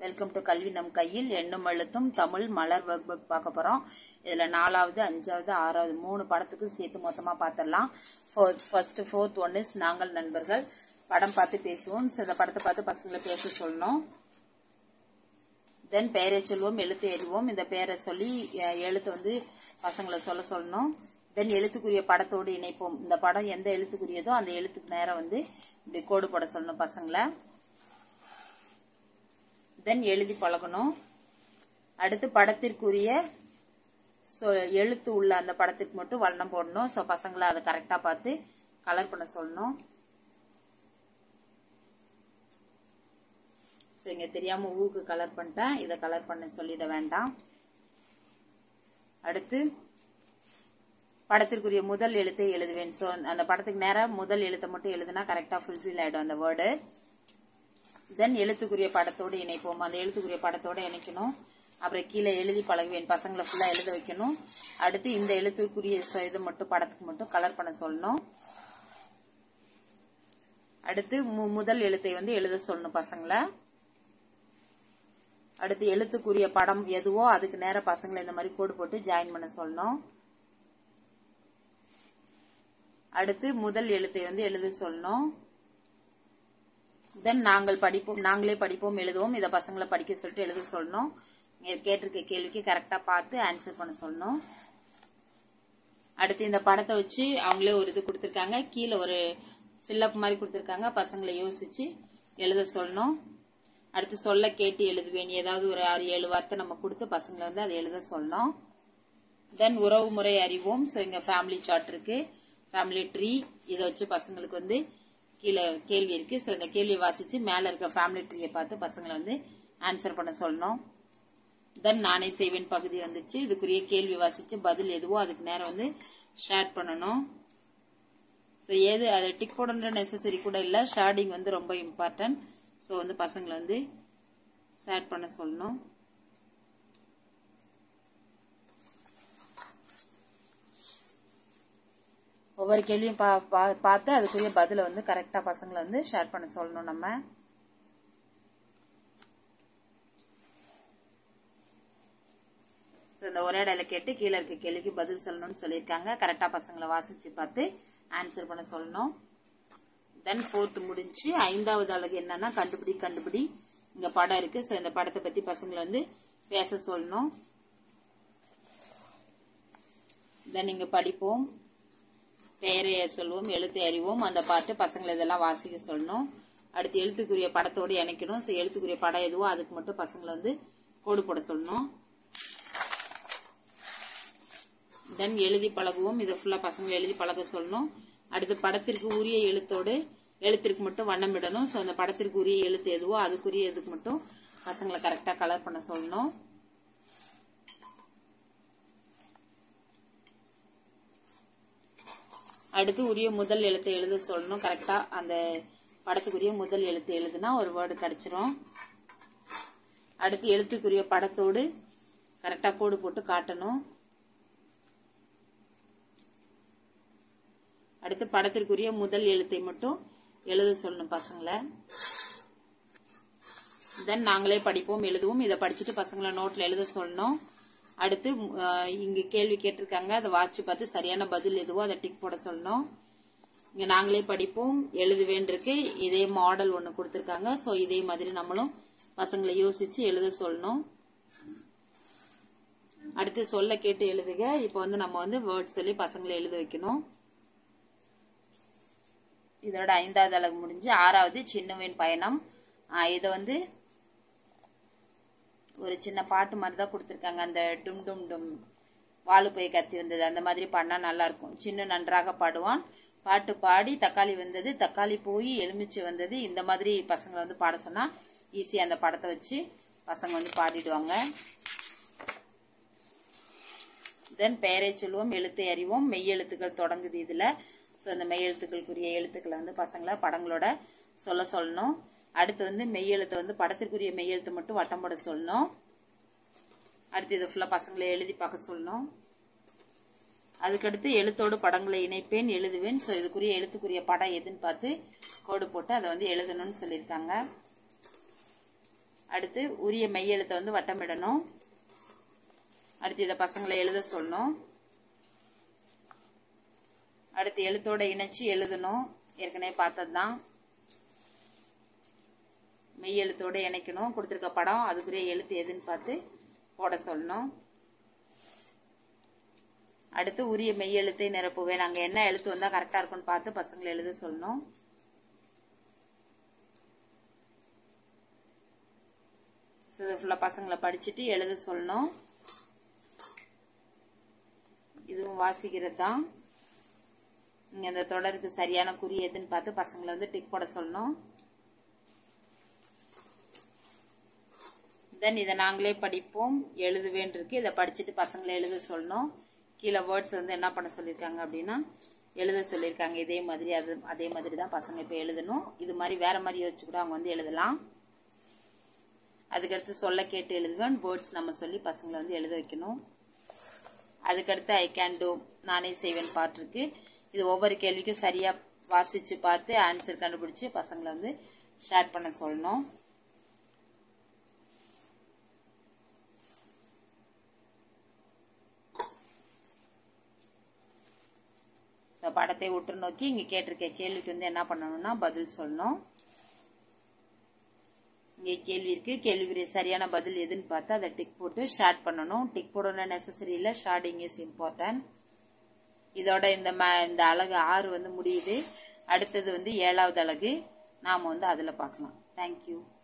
welcome to கல்வி நம் கையில் எண்ணும் எழுத்தும் தமிழ் மலர் ஒர்க் புக் பார்க்க போறோம் இதுல நாலாவது அஞ்சாவது ஆறாவது மூணு படத்துக்கு சேர்த்து மொத்தமா பார்த்துடலாம் ஃபர்ஸ்ட் ஃபோர்த் ஒன் இஸ் நாங்கள் நண்பர்கள் படம் பார்த்து பேசுவோம் So, இந்த படத்தை பார்த்து பசங்களை பேச சொல்லணும் தென் பெயரை சொல்வோம் எழுத்து எறிவோம் இந்த பெயரை சொல்லி அஹ், எழுத்து வந்து பசங்களை சொல்ல சொல்லணும் தென் எழுத்துக்குரிய படத்தோடு இணைப்போம் இந்த படம் எந்த எழுத்துக்குரியதோ அந்த எழுத்துக்கு நேரம் வந்து இப்படி கோடு போட சொல்லணும் பசங்களை தென் எழுதி பழகணும் அடுத்து படத்திற்குரிய சொ- எழுத்து உள்ள அந்த படத்திற்கு மட்டும் வண்ணம் போடணும் ஸோ பசங்களை அதை கரெக்டாக பார்த்து கலர் பண்ண சொல்லணும் ஸோ இங்கே தெரியாமல் ஊக்கு கலர் பண்ணிட்டேன் இதை கலர் பண்ண சொல்லிட வேண்டாம் அடுத்து படத்திற்குரிய முதல் எழுத்தை எழுதுவேன் ஸோ அந்த படத்துக்கு நேரம் முதல் எழுத்தை மட்டும் எழுதுனா கரெக்டாக ஃபுல்ஃபில் ஆகிடும் அந்த வேர்டு தென் எழுத்துக்குரிய படத்தோடு இணைப்போம் அந்த எழுத்துக்குரிய படத்தோடு இணைக்கணும் அப்புறம் கீழே எழுதி பழகுவேன் பசங்களை ஃபுல்லாக எழுத வைக்கணும் அடுத்து இந்த எழுத்துக்குரிய ச- இது மட்டும் படத்துக்கு மட்டும் கலர் பண்ண சொல்லணும் அடுத்து மு- முதல் எழுத்தை வந்து எழுத சொல்லணும் பசங்களை அடுத்து எழுத்துக்குரிய படம் எதுவோ அதுக்கு நேர பசங்களை இந்த மாதிரி கோடு போட்டு ஜாயின் பண்ண சொல்லணும் அடுத்து முதல் எழுத்தை வந்து எழுத சொல்லணும் தென் நாங்கள் படிப்போம் நாங்களே படிப்போம் எழுதுவோம் இதை பசங்களை படிக்க சொல்லிட்டு எழுத சொல்லணும் இங்க கேட்டிருக்க கேள்விக்கு கரெக்டாக பார்த்து ஆன்சர் பண்ண சொல்லணும் அடுத்து இந்த படத்தை வச்சு அவங்களே ஒரு இது கொடுத்துருக்காங்க கீழே ஒரு ஃபில்லப் மாதிரி கொடுத்துருக்காங்க பசங்களை யோசிச்சு எழுத சொல்லணும் அடுத்து சொல்ல கேட்டு எழுதுவேன் ஏதாவது ஒரு ஆறு ஏழு வார்த்தை நம்ம கொடுத்து பசங்களை வந்து அதை எழுத சொல்லணும் தென் உறவு முறை அறிவோம் ஸோ இங்கே ஃபேமிலி சார்ட் இருக்கு ஃபேமிலி ட்ரீ இதை வச்சு பசங்களுக்கு வந்து கீழே கேள்வி இருக்கு ஸோ இந்த கேள்வியை வாசிச்சு மேலே இருக்க ஃபேமிலி ட்ரீயை பார்த்து பசங்களை வந்து ஆன்சர் பண்ண சொல்லணும் தென் நானே செய்வேன் பகுதி வந்துச்சு இதுக்குரிய கேள்வி வாசிச்சு பதில் எதுவோ அதுக்கு நேரம் வந்து ஷேர் பண்ணணும் ஸோ ஏது அது டிக் போடன்ற நெசசரி கூட இல்லை ஷேடிங் வந்து ரொம்ப இம்பார்ட்டன்ட் ஸோ வந்து பசங்களை வந்து ஷேர் பண்ண சொல்லணும் ஒவ்வொரு கேள்வியும் பா பா- பார்த்து அதுக்குரிய பதிலை வந்து கரெக்டாக பசங்களை வந்து ஷேர் பண்ண சொல்லணும் நம்ம ஸோ இந்த ஒரே இடையில கேட்டு கீழே இருக்க கேள்விக்கு பதில் சொல்லணும்னு சொல்லியிருக்காங்க கரெக்டாக பசங்களை வாசிச்சு பார்த்து ஆன்சர் பண்ண சொல்லணும் தென் ஃபோர்த் முடிஞ்சு ஐந்தாவது அழகு என்னன்னா கண்டுபிடி கண்டுபிடி இங்க படம் இருக்கு ஸோ இந்த படத்தை பத்தி பசங்களை வந்து பேச சொல்லணும் தென் இங்க படிப்போம் பெயரை சொல்வோம் எழுத்தை அறிவோம் அந்த பாட்டு பசங்களை இதெல்லாம் வாசிக்க சொல்லணும் அடுத்து எழுத்துக்குரிய படத்தோடு இணைக்கணும் ஸோ எழுத்துக்குரிய படம் எதுவோ அதுக்கு மட்டும் பசங்களை வந்து கோடு போட சொல்லணும் தென் எழுதி பழகுவோம் இதை ஃபுல்லாக பசங்களை எழுதி பழக சொல்லணும் அடுத்து படத்திற்கு உரிய எழுத்தோடு எழுத்திற்கு மட்டும் வண்ணம் விடணும் ஸோ அந்த படத்திற்கு உரிய எழுத்து எதுவோ அதுக்குரிய இதுக்கு மட்டும் பசங்களை கரெக்டாக கலர் பண்ண சொல்லணும் அடுத்து உரிய முதல் எழுத்தை எழுத சொல்லணும் கரெக்டாக அந்த படத்துக்குரிய முதல் எழுத்து எழுதுனா ஒரு வேர்டு கிடைச்சிரும் அடுத்து எழுத்துக்குரிய படத்தோடு கரெக்டாக கோடு போட்டு காட்டணும் அடுத்து படத்திற்குரிய முதல் எழுத்தை மட்டும் எழுத சொல்லணும் பசங்களை தென் நாங்களே படிப்போம் எழுதுவோம் இதை படிச்சுட்டு பசங்களை நோட்ல எழுத சொல்லணும் அடுத்து அஹ், இங்க கேள்வி கேட்டிருக்காங்க அதை வாட்சி பார்த்து சரியான பதில் எதுவோ அதை டிக் போட சொல்லணும் இங்க நாங்களே படிப்போம் எழுதுவேன் இருக்கு இதே மாடல் ஒன்று கொடுத்துருக்காங்க ஸோ இதே மாதிரி நம்மளும் பசங்களை யோசிச்சு எழுத சொல்லணும் அடுத்து சொல்ல கேட்டு எழுதுக இப்போ வந்து நம்ம வந்து வேர்ட் சொல்லி பசங்களை எழுத வைக்கணும் இதோட ஐந்தாவது அழகு முடிஞ்சு ஆறாவது சின்னவன் பயணம் ஆஹ் இதை வந்து ஒரு சின்ன பாட்டு மாதிரி தான் கொடுத்துருக்காங்க அந்த டும் டும் டும் வாழு போய் கத்தி வந்தது அந்த மாதிரி பாடினா நல்லா இருக்கும் சின்ன நன்றாக பாடுவான் பாட்டு பாடி தக்காளி வந்தது தக்காளி போய் எலுமிச்சை வந்தது இந்த மாதிரி பசங்களை வந்து பாட சொன்னா ஈஸியாக அந்த படத்தை வச்சு பசங்க வந்து பாடிடுவாங்க தென் பெயரை சொல்லுவோம் எழுத்தை அறிவோம் மெய் எழுத்துக்கள் தொடங்குது இதில் ஸோ இந்த மெய் எழுத்துக்களுக்குரிய எழுத்துக்களை வந்து பசங்களை படங்களோட சொல்ல சொல்லணும் அடுத்து வந்து மெய் எழுத்தை வந்து படத்திற்குரிய மெய் எழுத்து மட்டும் வட்டம் போட சொல்லணும் அடுத்து இது ஃபுல்லாக பசங்களை எழுதி பார்க்க சொல்லணும் அதுக்கடுத்து எழுத்தோடு படங்களை இணைப்பேன் எழுதுவேன் ஸோ இதுக்குரிய எழுத்துக்குரிய படம் எதுன்னு பார்த்து கோடு போட்டு அதை வந்து எழுதணும்னு சொல்லியிருக்காங்க அடுத்து உரிய மெய்யெழுத்தை வந்து வட்டமிடணும் அடுத்து இதை பசங்களை எழுத சொல்லணும் அடுத்து எழுத்தோட இணைச்சு எழுதணும் ஏற்கனவே பார்த்தது தான் மெய் எழுத்தோட இணைக்கணும் கொடுத்துருக்க படம் அதுக்குரிய எழுத்து எதுன்னு பார்த்து போட சொல்லணும் அடுத்து உரிய மெய் எழுத்தை நிரப்புவேன் அங்கே என்ன எழுத்து வந்தால் கரெக்டாக இருக்கும்னு பார்த்து பசங்களை எழுத சொல்லணும் ஸோ இது ஃபுல்லாக பசங்களை படிச்சுட்டு எழுத சொல்லணும் இதுவும் வாசிக்கிறது தான் நீங்கள் அந்த தொடருக்கு சரியான குறி எதுன்னு பார்த்து பசங்களை வந்து டிக் போட சொல்லணும் தென் இதை நாங்களே படிப்போம் எழுதுவேன் இருக்கு இதை படிச்சுட்டு பசங்களை எழுத சொல்லணும் கீழே வேர்ட்ஸ் வந்து என்ன பண்ண சொல்லியிருக்காங்க அப்படின்னா எழுத சொல்லியிருக்காங்க இதே மாதிரி அது அதே மாதிரி தான் பசங்க இப்போ எழுதணும் இது மாதிரி வேற மாதிரி யோசிச்சு கூட அவங்க வந்து எழுதலாம் அதுக்கடுத்து சொல்ல கேட்டு எழுதுவேன் வேர்ட்ஸ் நம்ம சொல்லி பசங்களை வந்து எழுத வைக்கணும் அதுக்கடுத்து ஐ கேன் டூ நானே செய்வேன் பாட்டு இருக்கு இது ஒவ்வொரு கேள்விக்கும் சரியாக வாசித்து பார்த்து ஆன்சர் கண்டுபிடிச்சி பசங்களை வந்து ஷேர் பண்ண சொல்லணும் ஸோ படத்தை உற்று நோக்கி இங்கே கேட்டிருக்க கேள்விக்கு வந்து என்ன பண்ணணும்னா பதில் சொல்லணும் இங்கே கேள்வி இருக்கு கேள்விக்குரிய சரியான பதில் எதுன்னு பார்த்து அதை டிக் போட்டு ஷார்ட் பண்ணணும் டிக் போடணும் நெசசரி இல்லை ஷார்டிங் இஸ் இம்பார்ட்டன்ட் இதோட இந்த ம இந்த அழகு ஆறு வந்து முடியுது அடுத்தது வந்து ஏழாவது அழகு நாம் வந்து அதில் பார்க்கலாம் தேங்க்யூ